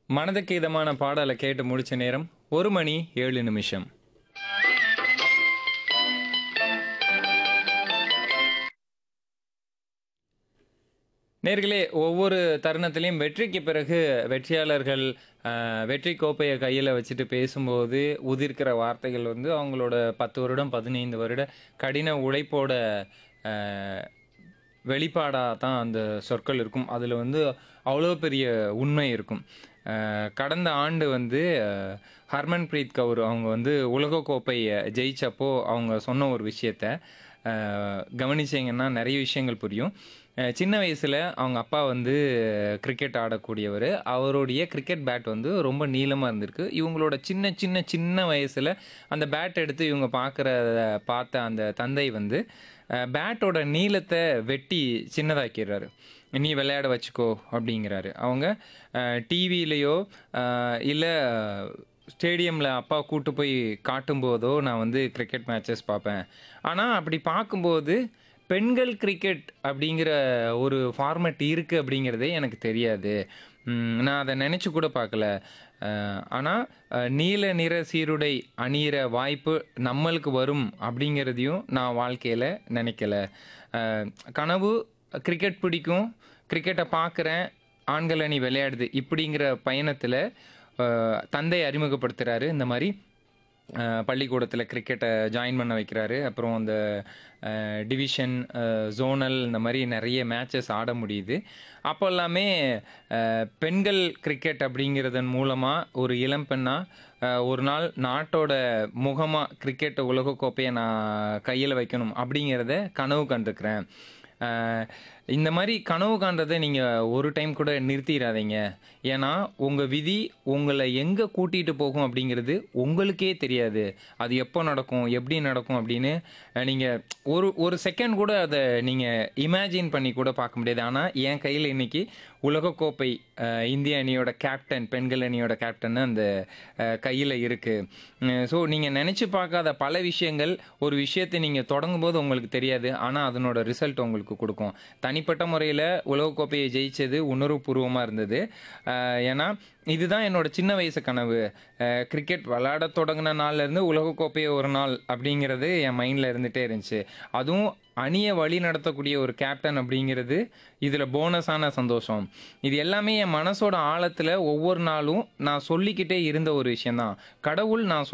மனதுக்கு இதமான பாடலை கேட்டு முடிச்ச நேரம் ஒரு மணி ஏழு நிமிஷம் நேர்களே ஒவ்வொரு தருணத்திலையும் வெற்றிக்கு பிறகு வெற்றியாளர்கள் அஹ், வெற்றி கோப்பையை கையில் வச்சுட்டு பேசும்போது உதிர்க்கிற வார்த்தைகள் வந்து அவங்களோட பத்து வருடம் பதினைந்து வருட கடின உழைப்போட வெளிப்பாடாக தான் அந்த சொற்கள் இருக்கும் அதில் வந்து அவ்வளோ பெரிய உண்மை இருக்கும் அஹ், கடந்த ஆண்டு வந்து அஹ், ஹர்மன்பிரீத் கவுர் அவங்க வந்து உலகக்கோப்பையை ஜெயிச்சப்போ அவங்க சொன்ன ஒரு விஷயத்த அஹ், கவனிச்சீங்கன்னா நிறைய விஷயங்கள் புரியும் அஹ், சின்ன வயசில் அவங்க அப்பா வந்து கிரிக்கெட் ஆடக்கூடியவர் அவருடைய கிரிக்கெட் பேட் வந்து ரொம்ப நீளமாக இருந்திருக்கு இவங்களோட சின்ன சின்ன சின்ன வயசில் அந்த பேட் எடுத்து இவங்க பார்க்குறத பார்த்த அந்த தந்தை வந்து அஹ், பேட்டோட நீளத்தை வெட்டி சின்னதாக்கிடுறாரு நீ விளையாட வச்சுக்கோ அப்படிங்கிறாரு அவங்க டிவிலேயோ இல்லை ஸ்டேடியமில் அப்பா கூட்டு போய் காட்டும்போதோ நான் வந்து கிரிக்கெட் மேட்சஸ் பார்ப்பேன் ஆனால் அப்படி பார்க்கும்போது பெண்கள் கிரிக்கெட் அப்படிங்கிற ஒரு ஃபார்மேட் இருக்குது அப்படிங்கிறதே எனக்கு தெரியாது ம், நான் அதை நினச்சி கூட பார்க்கல ஆனால் நீல நிற சீருடை அணியிற வாய்ப்பு நம்மளுக்கு வரும் அப்படிங்கிறதையும் நான் வாழ்க்கையில் நினைக்கல அஹ், கனவு கிரிக்கெட் பிடிக்கும் கிரிக்கெட்டை பார்க்குறேன் ஆண்கள் அணி விளையாடுது இப்படிங்கிற பயணத்தில் தந்தை அறிமுகப்படுத்துகிறாரு இந்த மாதிரி பள்ளிக்கூடத்தில் கிரிக்கெட்டை ஜாயின் பண்ண வைக்கிறாரு அப்புறம் அந்த டிவிஷன் ஜோனல் இந்த மாதிரி நிறைய மேட்சஸ் ஆட முடியுது அப்போ எல்லாமே அஹ், பெண்கள் கிரிக்கெட் அப்படிங்கிறதன் மூலமாக ஒரு இளம் பெண்ணாக ஒரு நாள் நாட்டோட முகமாக கிரிக்கெட் உலகக்கோப்பையை நான் கையில் வைக்கணும் அப்படிங்கிறத கனவு கண்டிருக்கிறேன் அஹ், இந்த மாதிரி கனவு காண்றதை நீங்கள் ஒரு டைம் கூட நிறுத்திடாதீங்க ஏன்னா உங்கள் விதி உங்களை எங்கே கூட்டிகிட்டு போகும் அப்படிங்கிறது உங்களுக்கே தெரியாது அது எப்போ நடக்கும் எப்படி நடக்கும் அப்படின்னு நீங்கள் ஒரு ஒரு செகண்ட் கூட அதை நீங்கள் இமேஜின் பண்ணி கூட பார்க்க முடியாது ஆனால் என் கையில் இன்னைக்கு உலகக்கோப்பை அஹ், இந்திய அணியோட கேப்டன் பெண்கள் அணியோட கேப்டன் அந்த கையில் இருக்குது ஸோ நீங்கள் நினச்சி பார்க்காத பல விஷயங்கள் ஒரு விஷயத்தை நீங்கள் தொடங்கும் போது உங்களுக்கு தெரியாது ஆனால் அதனோட ரிசல்ட் உங்களுக்கு கொடுக்கும் தனிப்பட்ட முறையில் உலகக்கோப்பையை ஜெயிச்சது உணர்வுபூர்வமாக இருந்தது அஹ், ஏன்னா இதுதான் என்னோட சின்ன வயசு கனவு அஹ், கிரிக்கெட் விளையாட தொடங்கின நாள்லேருந்து உலகக்கோப்பையை ஒரு நாள் அப்படிங்கிறது என் மைண்டில் இருந்துகிட்டே இருந்துச்சு அதுவும் அணியை வழி நடத்தக்கூடிய ஒரு கேப்டன் அப்படிங்கிறது இதில் போனஸான சந்தோஷம் இது எல்லாமே என் மனசோட ஆழத்தில் ஒவ்வொரு நாளும் நான் சொல்லிக்கிட்டே இருந்த ஒரு விஷயந்தான் கடவுள் நான்